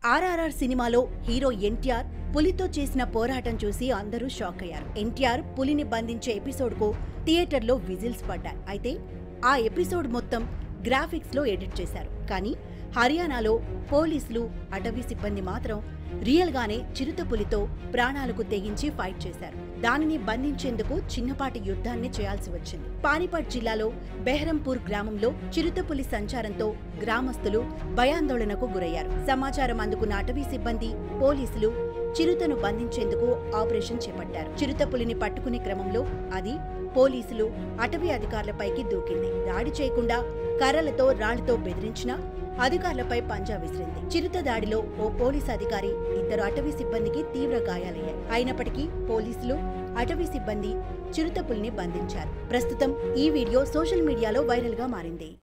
ఆర్ఆర్ఆర్ సినిమాలో హీరో ఎన్టీఆర్ పులితో చేసిన పోరాటం చూసి అందరూ షాక్ అయ్యారు ఎన్టీఆర్ పులిని బంధించే ఎపిసోడ్కు థియేటర్లో విజిల్స్ పడ్డాయి అయితే ఆ ఎపిసోడ్ మొత్తం గ్రాఫిక్స్ లో ఎడిట్ చేశారు కానీ హర్యానాలో పోలీసులు అటవీ సిబ్బంది మాత్రం రియల్ గానే చిరుత పులితో ప్రాణాలకు తెగించి ఫైట్ చేశారు దానిని బంధించేందుకు చిన్నపాటి యుద్ధాన్ని చేయాల్సి వచ్చింది పానిపట్ జిల్లాలో బెహరంపూర్ గ్రామంలో చిరుత పులి సంచారంతో గ్రామస్తులు భయాందోళనకు గురయ్యారు సమాచారం అందుకున్న అటవీ సిబ్బంది పోలీసులు చిరుతను బంధించేందుకు ఆపరేషన్ చేపట్టారు చిరుత పులిని పట్టుకునే క్రమంలో అది పోలీసులు అటవీ అధికారులపైకి దూకింది దాడి చేయకుండా కర్రలతో రాళ్లతో బెదిరించినా అధికారులపై పంజా విసిరింది చిరుత దాడిలో ఓ పోలీసు అధికారి ఇద్దరు అటవీ సిబ్బందికి తీవ్ర గాయాలయ్యాయి అయినప్పటికీ పోలీసులు అటవీ సిబ్బంది చిరుత పులిని బంధించారు ప్రస్తుతం ఈ వీడియో సోషల్ మీడియాలో వైరల్ గా మారింది